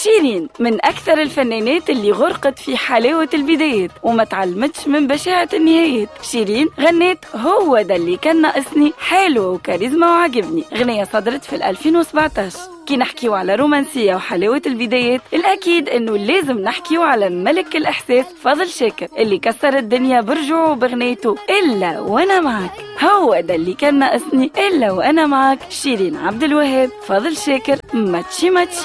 شيرين من أكثر الفنانات اللي غرقت في حلاوة البدايات وما تعلمتش من بشاعة النهايات شيرين غنيت هو ده اللي كان ناقصني حلو وكاريزما وعجبني غنية صدرت في 2017 كي نحكيو على رومانسية وحلاوة البدايات الأكيد إنه لازم نحكيو على ملك الإحساس فضل شاكر اللي كسر الدنيا برجوعه وبغنيته إلا وأنا معك هو ده اللي كان ناقصني إلا وأنا معك شيرين عبد الوهاب فضل شاكر ماتشي ماتشي